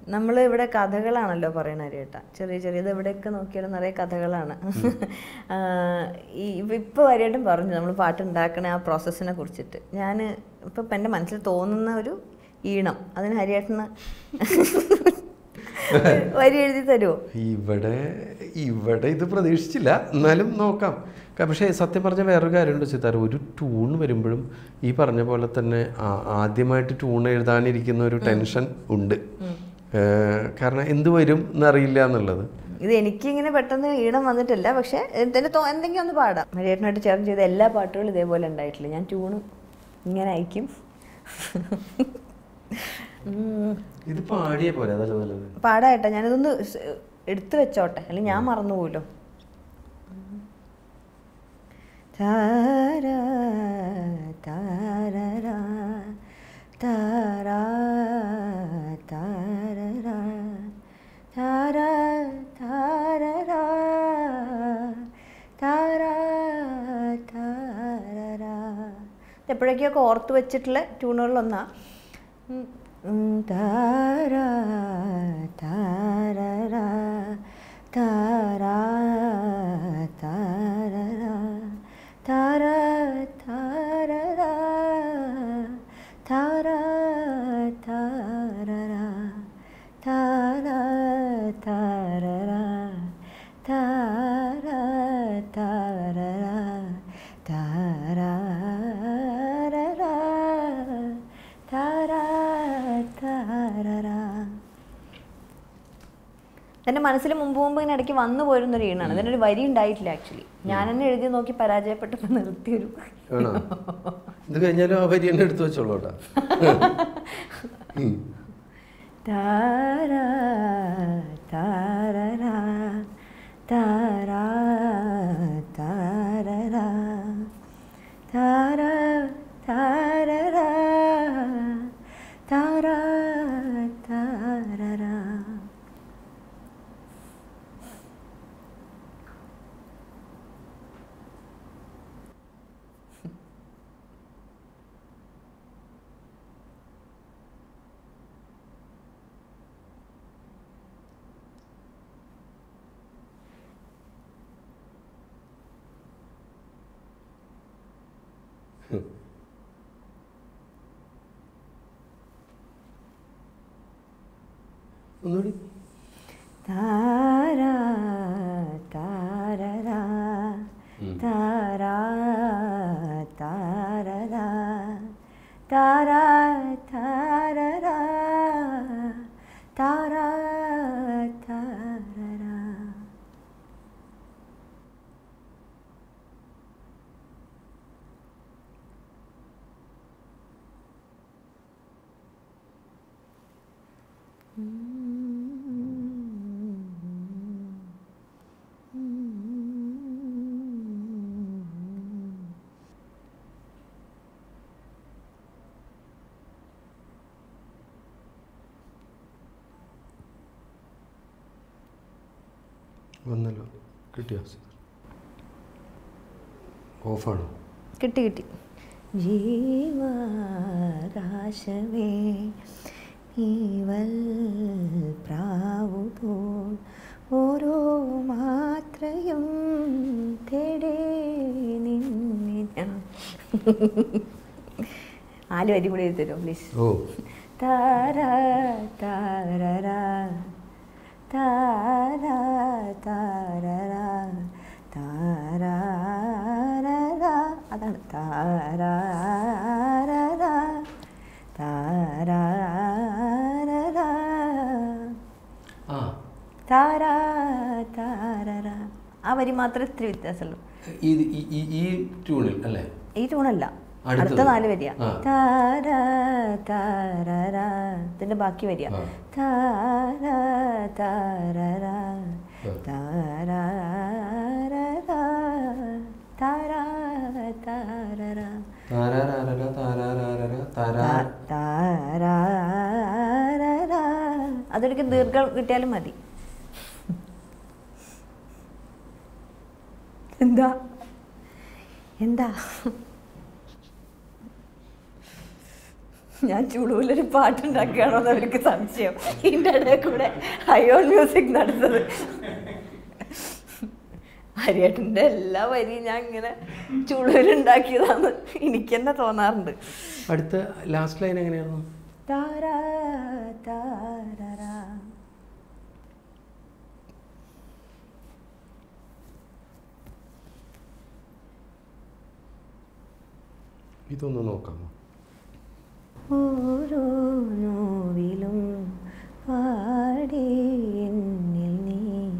നമ്മൾ ഇവിടെ കഥകളാണല്ലോ പറയണ ഹരിയേട്ടാ ചെറിയ ചെറിയ ഇത് എവിടെയൊക്കെ നോക്കിയാലും നിറയെ കഥകളാണ് ആ, ഈ ഇപ്പോൾ ഹരിയേട്ടൻ പറഞ്ഞു നമ്മൾ പാട്ട് ഉണ്ടാക്കണ ആ പ്രോസസ്സിനെ കുറിച്ചിട്ട് ഞാൻ ഇപ്പം ഇപ്പം എൻ്റെ മനസ്സിൽ തോന്നുന്ന ഒരു ഈണം അതിന് ഹരിയേട്ടന് വരി എഴുതി തരുമോ ഇവിടെ ഇവിടെ ഇത് പ്രതീക്ഷിച്ചില്ല എന്നാലും നോക്കാം ക- പക്ഷേ സത്യം പറഞ്ഞ വേറൊരു കാര്യമുണ്ട് സിത്താര ഒരു ട്യൂൺ വരുമ്പോഴും ഈ പറഞ്ഞ പോലെ തന്നെ ആ- ആദ്യമായിട്ട് ട്യൂൺ എഴുതാനിരിക്കുന്ന ഒരു ടെൻഷൻ ഉണ്ട് ഏഹ് കാരണം എന്ത് വരും എന്നറിയില്ല എന്നുള്ളത് ഇത് എനിക്കിങ്ങനെ പെട്ടെന്ന് ഈണം വന്നിട്ടില്ല പക്ഷെ എന്തെങ്കിലും തോ എന്തെങ്കിലും ഒന്ന് പാടാം ഹരിയേട്ടനായിട്ട് ചേർന്ന് ചെയ്ത എല്ലാ പാട്ടുകളും ഇതേപോലെ ഉണ്ടായിട്ടില്ല ഞാൻ ട്യൂണും ഇങ്ങനെ അയക്കും ഉം. ഇത് പാടിയേ പോലെ അതല്ല നല്ലത് പാടായിട്ടാ ഞാനിതൊന്ന് സ് എടുത്തു വെച്ചോട്ടെ അല്ലെങ്കിൽ ഞാൻ മറന്നു പോലോ താരാ താരരാ താരാ താരരാ താരാ താരരാ താരാ താരരാ എപ്പോഴൊക്കെയൊക്കെ ഓർത്ത് വെച്ചിട്ടുള്ള ട്യൂണുകളിലൊന്നാ ഉം, ഉം, താരാ താരരാ താരാ താരരാ താരാ താരരാ താരാ താരരാ താരാ താരരാ താരാ താരരാ താരാ താരാ താരരാ എൻ്റെ മനസ്സിൽ മുമ്പ് മുമ്പ് ഇങ്ങനെ ഇടയ്ക്ക് വന്നു പോരുന്നൊരു ഈണാണ് അതിനൊരു വരി ഉണ്ടായിട്ടില്ല ആക്ച്വലി ഞാൻ തന്നെ എഴുതി നോക്കി പരാജയപ്പെട്ടപ്പോൾ നിർത്തിയൊരു ആണോ ഇത് കഴിഞ്ഞാലും ആ വരി തന്നെ എടുത്തു വെച്ചോളൂ കേട്ടോ ഉം. താരാ താരരാ താരാ താരരാ താരാ താരരാ താരാ താരരാ ഒന്നുകൂടി താരാ താരരാ താരാ താരരാ താരാ താരരാ താരാ താരരാ വന്നല്ലോ കിട്ടിയോ ഓഫാണോ കിട്ടി കിട്ടി ജീവാകാശമേ നീവൽ പ്രാവു പോൽ ഓരോ മാത്രയും തേടേ നിന്നെ ഞാൻ. നാല് വരി കൂടി എഴുതി തരുമോ പ്ലീസ് ഓ താരാ താരരാ താരാ താരരാ താരാരരാ അതാണ് താരാരരാ താരാരരാ ആ താരാ താരരാ ആ വരി മാത്രമേ ഇത്തിരി വ്യത്യാസമുള്ളൂ ഇത് ഈ- ഈ ഈ ട്യൂണിൽ അല്ലേ ഈ ട്യൂണല്ല അടുത്തത്. അടുത്ത നാല് വരിയാ ആ. താരാ താരരാ ഇതിന്റെ ബാക്കി വരിക ആ. താരാ താരരാ ആ. താരാരരാ താരാ താരരാ താരാരാരര, താരാരാരര, താരാ താരാരരാ അതൊരിക്കൽ ദീർഘം കിട്ടിയാലും മതി എന്താ എന്താ ഞാൻ ചുളുവിലൊരു പാട്ടുണ്ടാക്കുകയാണോ എന്ന് അവർക്ക് സംശയം ഇതിൻ്റെ ഇടയിൽ കൂടെ ഹയോൺ മ്യൂസിക് നടന്നത് ഹരിയേട്ടൻ്റെ എല്ലാ വരിയും ഞാൻ ഇങ്ങനെ ചുളുവിലുണ്ടാക്കിയതാന്ന് എനിക്ക് തന്നെ തോന്നാറുണ്ട് അടുത്ത ലാസ്റ്റ് ലൈൻ എങ്ങനെയായിരുന്നു താരാ താരാ ഇതൊന്ന് നോക്കാമോ ഓരോ നോവിലും പാടി എന്നിൽ നീ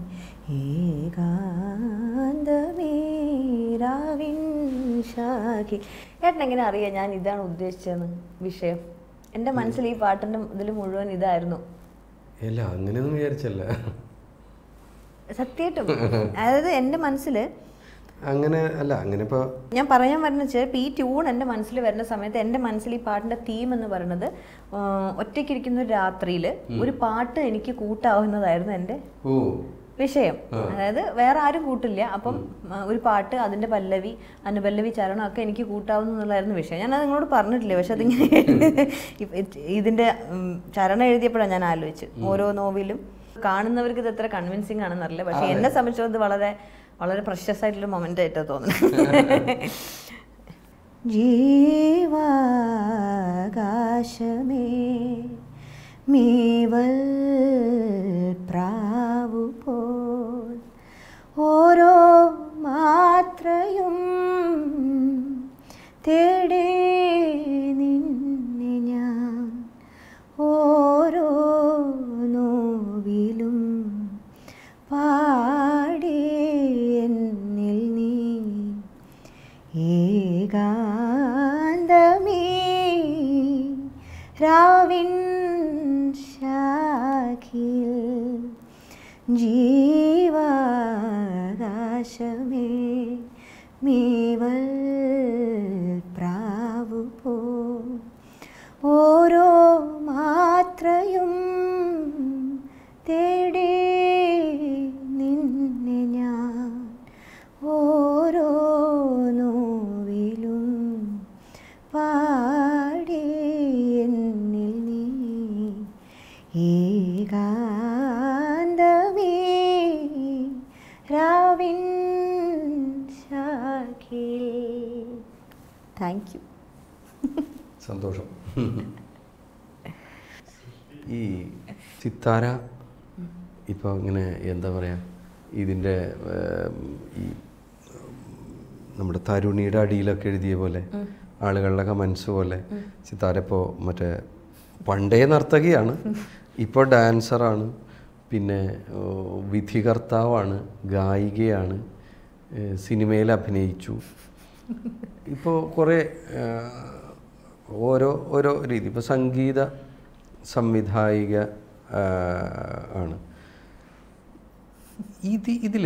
ഏകാന്തമീരാവിൻ ശാഖി ഏട്ടൻ എങ്ങനെ അറിയാം ഞാൻ ഇതാണ് ഉദ്ദേശിച്ചതെന്ന് വിഷയം എൻ്റെ മനസ്സിൽ ഈ പാട്ടിൻ്റെ ഇതിൽ മുഴുവൻ ഇതായിരുന്നു അല്ല അങ്ങനെയൊന്നും വിചാരിച്ചല്ല സത്യമായിട്ടും അതായത് എൻ്റെ മനസ്സിൽ അങ്ങനെ അല്ല അങ്ങനെ ഇപ്പോൾ ഞാൻ പറയാൻ വരുന്ന വെച്ചാൽ ഇപ്പോൾ ഈ ട്യൂൺ എൻ്റെ മനസ്സിൽ വരുന്ന സമയത്ത് എൻ്റെ മനസ്സിൽ ഈ പാട്ടിൻ്റെ തീം എന്ന് പറയുന്നത് ഒറ്റയ്ക്കിരിക്കുന്ന ഒരു രാത്രിയിൽ ഒരു പാട്ട് എനിക്ക് കൂട്ടാവുന്നതായിരുന്നു എൻ്റെ ഓ വിഷയം അതായത് വേറെ ആരും കൂട്ടില്ല അപ്പം ആ, ഒരു പാട്ട് അതിൻ്റെ പല്ലവി അനുപല്ലവി ചരണം ഒക്കെ എനിക്ക് കൂട്ടാവുന്ന എന്നുള്ളതായിരുന്നു വിഷയം ഞാൻ അത് നിങ്ങളോട് പറഞ്ഞിട്ടില്ല പക്ഷെ അതിങ്ങനെ ഇപ്പ- ഇത് ഇതിൻ്റെ ഉം, ചരണം എഴുതിയപ്പോഴാണ് ഞാൻ ആലോചിച്ച് ഓരോ നോവിലും കാണുന്നവർക്ക് ഇത് എത്ര കൺവിൻസിങ് ആണെന്നറിയില്ല പക്ഷെ എന്നെ സംബന്ധിച്ചത് ഇത് വളരെ വളരെ പ്രഷ്യസ് ആയിട്ടുള്ള മൊമെൻ്റ് ആയിട്ടാണ് തോന്നുന്നത് ജീവാകാശമേ മീവൽ പ്രാവു പോൽ ഓരോ മാത്രയും തേടി നിന്നെ ഞാൻ ഓരോ നോവിലും പാടി എന്നിൽ നീ ഏകാന്തമേ രാവിൻ ശാഖിൽ ജീവാകാശമേ മീവൽ പ്രാവു പോ ഓരോ മാത്രയും തേടി നിന്നെ ഞാൻ ഓരോ നോവിലും പാടി എന്നിൽ നീ ഏകാന്തമേ രാവിൻ ശാഖിൽ താങ്ക് യു സന്തോഷം ഈ സിത്താര ഇപ്പോൾ ഇങ്ങനെ എന്താ പറയുക ഇതിൻ്റെ ഏം, ഈ നമ്മുടെ തരുണിയുടെ അടിയിലൊക്കെ എഴുതിയ പോലെ ആളുകളുടെ കമൻസ് പോലെ സിത്താര ഇപ്പോൾ മറ്റേ പണ്ടേ നർത്തകിയാണ് ഇപ്പോൾ ഡാൻസറാണ് പിന്നെ ഓ, വിധികർത്താവാണ് ഗായികയാണ് ഏ, സിനിമയിൽ അഭിനയിച്ചു ഇപ്പോൾ കുറേ ആ, ഓരോ ഓരോ രീതി ഇപ്പോൾ സംഗീത സംവിധായിക ആ, ആണ് ഇത് ഇതിൽ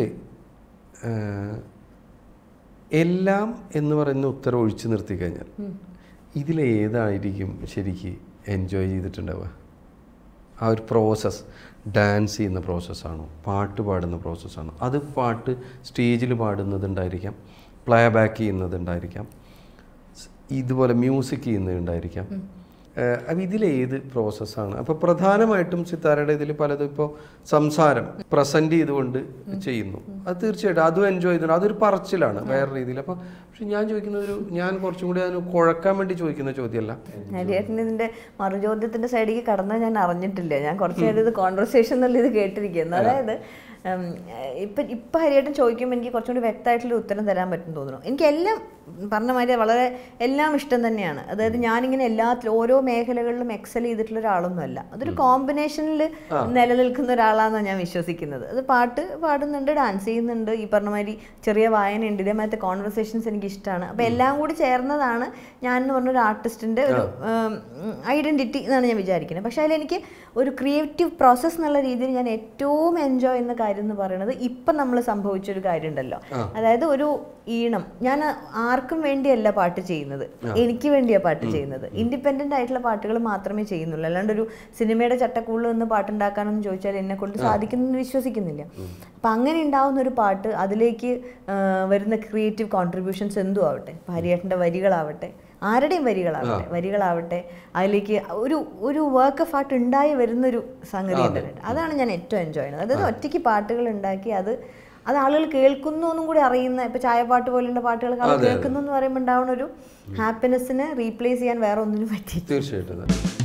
എല്ലാം എന്ന് പറയുന്ന ഉത്തരം ഒഴിച്ചു നിർത്തി കഴിഞ്ഞാൽ ഇതിലേതായിരിക്കും ശരിക്ക് എൻജോയ് ചെയ്തിട്ടുണ്ടാവുക ആ ഒരു പ്രോസസ്സ് ഡാൻസ് ചെയ്യുന്ന പ്രോസസ്സാണോ പാട്ട് പാടുന്ന പ്രോസസ്സാണോ അത് പാട്ട് സ്റ്റേജിൽ പാടുന്നതുണ്ടായിരിക്കാം പ്ലേ ബാക്ക് ചെയ്യുന്നതുണ്ടായിരിക്കാം സ് ഇതുപോലെ മ്യൂസിക് ചെയ്യുന്നതുണ്ടായിരിക്കാം അപ്പം ഇതിലേത് പ്രോസസ്സാണ് അപ്പോൾ പ്രധാനമായിട്ടും സിത്താരയുടെ ഇതിൽ പലതും ഇപ്പോൾ സംസാരം പ്രസൻറ്റ് ചെയ്തുകൊണ്ട് ചെയ്യുന്നു അത് തീർച്ചയായിട്ടും അതും എൻജോയ് ചെയ്യുന്നുണ്ട് അതൊരു പറച്ചിലാണ് വേറെ രീതിയിൽ അപ്പോൾ പക്ഷെ ഞാൻ ചോദിക്കുന്ന ഒരു ഞാൻ കുറച്ചും കൂടി അതിന് കുഴക്കാൻ വേണ്ടി ചോദിക്കുന്ന ചോദ്യമല്ല ഹരിയേട്ടൻ ഇതിന്റെ മറുചോദ്യത്തിന്റെ സൈഡിലേക്ക് കടന്നത് ഞാൻ അറിഞ്ഞിട്ടില്ല ഞാൻ കുറച്ച് നേരം ഇത് കോൺവെർസേഷൻ എന്നുള്ള ഇത് കേട്ടിരിക്കുന്നു അതായത് ഉം, ഇപ്പൊ ഇപ്പൊ ഹരിയേട്ടൻ ചോദിക്കുമ്പോൾ എനിക്ക് കുറച്ചുകൂടി വ്യക്തമായിട്ടുള്ള ഉത്തരം തരാൻ പറ്റും തോന്നുന്നു എനിക്ക് എല്ലാം പറഞ്ഞ മാതിരി വളരെ എല്ലാം ഇഷ്ടം തന്നെയാണ് അതായത് ഞാനിങ്ങനെ എല്ലാത്തിലും ഓരോ മേഖലകളിലും എക്സൽ ചെയ്തിട്ടുള്ള ഒരാളൊന്നുമല്ല അതൊരു കോമ്പിനേഷനിൽ നിലനിൽക്കുന്ന ഒരാളാണെന്നാണ് ഞാൻ വിശ്വസിക്കുന്നത് അത് പാട്ട് പാടുന്നുണ്ട് ഡാൻസ് ചെയ്യുന്നുണ്ട് ഈ പറഞ്ഞ മാതിരി ചെറിയ വായനയുണ്ട് ഇതേമാതിരത്തെ കോൺവെർസേഷൻസ് എനിക്ക് ഇഷ്ടമാണ് അപ്പോൾ എല്ലാം കൂടി ചേർന്നതാണ് ഞാൻ എന്ന് പറഞ്ഞൊരു ആർട്ടിസ്റ്റിൻ്റെ ഒരു ഐഡൻറ്റിറ്റി എന്നാണ് ഞാൻ വിചാരിക്കുന്നത് പക്ഷേ അതിലെനിക്ക് ഒരു ക്രിയേറ്റീവ് പ്രോസസ്സ് എന്നുള്ള രീതിയിൽ ഞാൻ ഏറ്റവും എൻജോയ് ചെയ്യുന്ന കാര്യം എന്ന് പറയുന്നത് ഇപ്പം നമ്മൾ സംഭവിച്ചൊരു കാര്യം ഉണ്ടല്ലോ അതായത് ഒരു ഈണം ഞാൻ ആർക്കും വേണ്ടിയല്ല പാട്ട് ചെയ്യുന്നത് എനിക്ക് വേണ്ടിയാണ് പാട്ട് ചെയ്യുന്നത് ഇൻഡിപെൻഡൻ്റ് ആയിട്ടുള്ള പാട്ടുകൾ മാത്രമേ ചെയ്യുന്നുള്ളൂ അല്ലാണ്ട് ഒരു സിനിമയുടെ ചട്ടക്കൂളിൽ നിന്ന് പാട്ടുണ്ടാക്കാനൊന്നും ചോദിച്ചാൽ എന്നെ കൊണ്ട് സാധിക്കുമെന്ന് വിശ്വസിക്കുന്നില്ല അപ്പം അങ്ങനെ ഉണ്ടാവുന്ന ഒരു പാട്ട് അതിലേക്ക് ആ, വരുന്ന ക്രിയേറ്റീവ് കോൺട്രിബ്യൂഷൻസ് എന്തും ആവട്ടെ ഭാര്യയേട്ടൻ്റെ വരികളാവട്ടെ ആരുടെയും വരികളാവട്ടെ വരികളാവട്ടെ അതിലേക്ക് ഒരു ഒരു വർക്ക് ഓഫ് ആർട്ട് ഉണ്ടായി വരുന്നൊരു സംഗതി ഉണ്ട് അതാണ് ഞാൻ ഏറ്റവും എൻജോയ് ചെയ്യുന്നത് അതായത് ഒറ്റയ്ക്ക് പാട്ടുകൾ ഉണ്ടാക്കി അത് അത് ആളുകൾ കേൾക്കുന്നു എന്നും കൂടി അറിയുന്ന ഇപ്പൊ ചായപ്പാട്ട് പോലുള്ള പാട്ടുകളൊക്കെ ആൾ കേൾക്കുന്നു എന്ന് പറയുമ്പോൾ ഉണ്ടാവുന്ന ഒരു ഹാപ്പിനെസ്സിനെ റീപ്ലേസ് ചെയ്യാൻ വേറെ ഒന്നിനും പറ്റി തീർച്ചയായിട്ടും